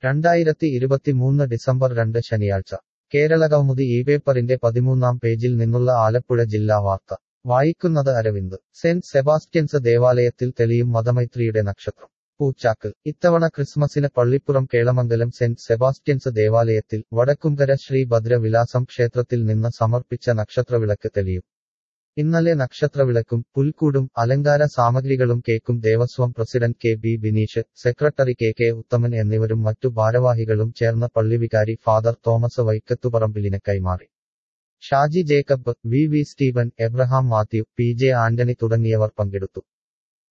രണ്ടായിരത്തി ഇരുപത്തിമൂന്ന് ഡിസംബർ രണ്ട് ശനിയാഴ്ച കേരളകൗമുദി ഈ പേപ്പറിന്റെ പതിമൂന്നാം പേജിൽ നിന്നുള്ള ആലപ്പുഴ ജില്ലാ വാർത്ത വായിക്കുന്നത് അരവിന്ദ് സെന്റ് സെബാസ്റ്റ്യൻസ് ദേവാലയത്തിൽ തെളിയും മതമൈത്രിയുടെ നക്ഷത്രം പൂച്ചാക്ക് ഇത്തവണ ക്രിസ്മസിന് പള്ളിപ്പുറം കേളമംഗലം സെന്റ് സെബാസ്റ്റ്യൻസ് ദേവാലയത്തിൽ വടക്കുംകര ശ്രീ ഭദ്രവിലാസം ക്ഷേത്രത്തിൽ നിന്ന് സമർപ്പിച്ച നക്ഷത്രവിളക്ക് തെളിയും ഇന്നലെ നക്ഷത്രവിളക്കും പുൽക്കൂടും അലങ്കാര സാമഗ്രികളും കേക്കും Devaswom president K B Bineesh secretary K K Uthaman എന്നിവരും മറ്റു ഭാരവാഹികളും ചേർന്ന പള്ളിവികാരി ഫാദർ തോമസ് വൈക്കത്തുപറമ്പിലിന് കൈമാറി Shaji Jacob V V Steven Abraham Mathew P J Antony തുടങ്ങിയവർ പങ്കെടുത്തു